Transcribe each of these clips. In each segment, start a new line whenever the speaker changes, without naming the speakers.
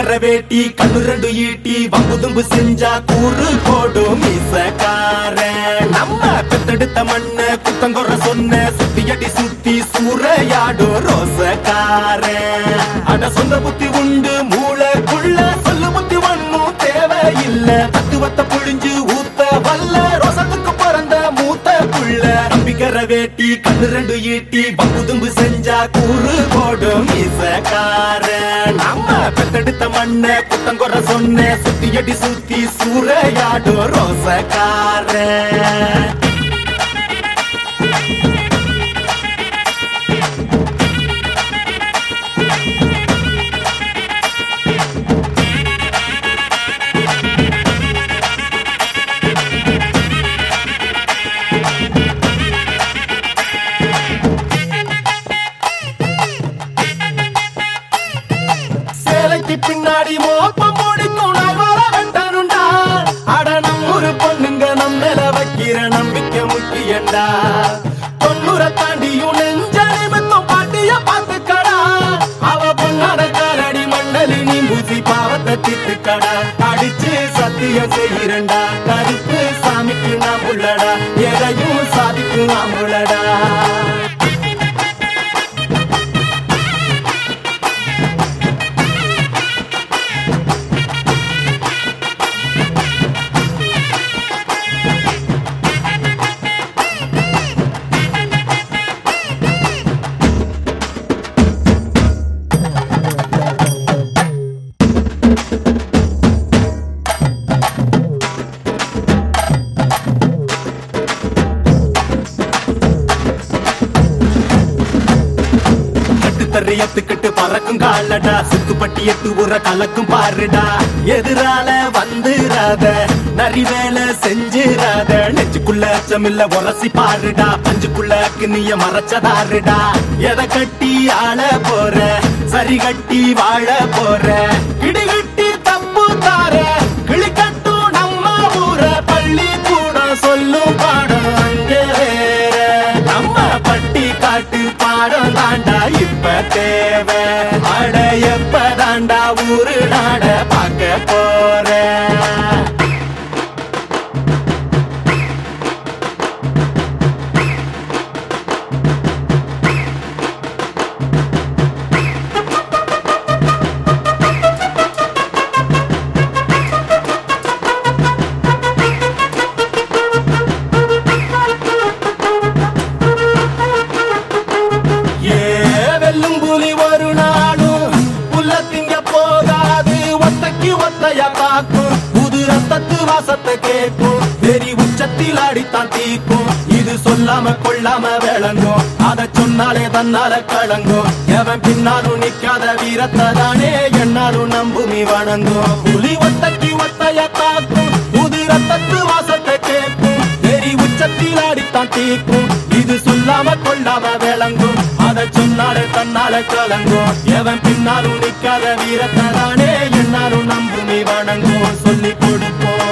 கம்பிக்கர வேட்டி கண்ணு ரெண்டு ஈட்டி வம்பு தும்பு செஞ்சா கூறு போடும் மீசக்கார நம்ம பெத்தெடுத்த மண்ண குத்தங்கொற சொன்ன சுத்தி அடி சுத்தி சூறையாடும் ரோசக்கார அட சொந்த புத்தி உண்டு மூளைக்குள்ள சொல்லு புத்தி ஒண்ணும் தேவையில்ல தத்துவத்தை புழிஞ்சு ஊத்த வல்ல ரோசத்துக்கு பிறந்த மூத்த புள்ள நம்பிக்கிற வேட்டி கண்ணு ரெண்டு ஈட்டி பம்பு தும்பு செஞ்சா கூறு போடும் மீசக்கார நம்ம பெத்தெடுத்த மண்ண குத்தங்கொற சொன்ன சுத்தி அடி சுத்தி சூறையாடும் ரோசக்கார சேலைக்கு பின்னாடி மோப்பம் முடிக்கும் நவர வெட்டனுண்டா அட நம்மூரு பொண்ணுங்க நம்ம மேல வைக்கிற நம்பிக்கை முக்கியண்டா தொண்ணூற தாண்டியும் நெஞ்ச நிமித்தம் பாட்டிய பார்த்துக்கடா அவ பொண்ணாட காலடி மண்ணலி நீ பூசி பாவத்தை திட்டுக்கடா அடிச்சு சத்தியம் செய்கிறண்டா கருப்பு சாமிக்கு நாம் உள்ளடா எதையும் சாதிக்கும் நாம் உள்ளடா கட்டு தறியத்துக்கிட்டு பறக்கும் காலடா சுத்துப்பட்டி எட்டு உர கலக்கும் பாருடா எதிரால வந்துராத நரி வேலை செஞ்சிராத நெஞ்சுக்குள்ள அச்சமில்ல உரசி பாருடா பஞ்சுக்குள்ள கிண்ணிய மறைச்சதாருடா எதை கட்டி ஆள போற சரி கட்டி வாழ போற இடிகட்டி தப்பு தார கிளி கட்டும் நம்ம ஊர பள்ளி கூட சொல்லும் பாடம் அங்கே வேற நம்ம பட்டி காட்டு பாடம் தாண்டா இப்ப தேவை அட எப்ப தாண்டா ஊரு நாட பார்க்க போற ஏ வெல்லும் புலி ஒரு நாளும் புல்ல திங்க போகாது ஒத்தைக்கு ஒத்தைய காக்கும் புது ரத்தத்து வாசத்தை கேட்கும் வெறி உச்சத்தில் அடித்தான் தீக்கும் இது சொல்லாம கொள்ளாம விளங்கும் அத சொன்னாலே தன்னால கலங்கும் எவன் பின்னாலும் நிக்காத வீரத்தை தானே என்னாலும் நம்புமி வணங்கும் புலி ஒத்தைக்கு ஒத்தைய காக்கும் புது ரத்தத்து வாசத்தை கேட்கும் வெறி உச்சத்தில் அடித்தான் தீக்கும் இது சொல்லாம கொள்ளாம விளங்கும் அத சொன்னாலே தன்னால கலங்கும் எவன் பின்னாலும் நிக்காத வீரத்தை தானே என்னாலும் நம்புமி வணங்கும் சொல்லி கொடுப்போம்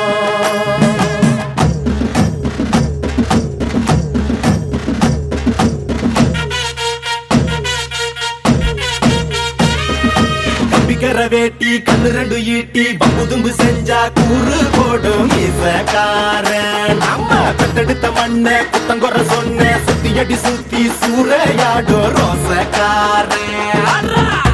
கம்பிக்கர வேட்டி கண்ணு ரெண்டு ஈட்டி பம்பு தும்பு செஞ்சா கூறு போடும் மீசக்கார நம்ம பெத்தெடுத்த மண்ண குத்தங்கொற சொன்ன சுத்தி அடி சுத்தி சூறையாடும் ரோசக்கார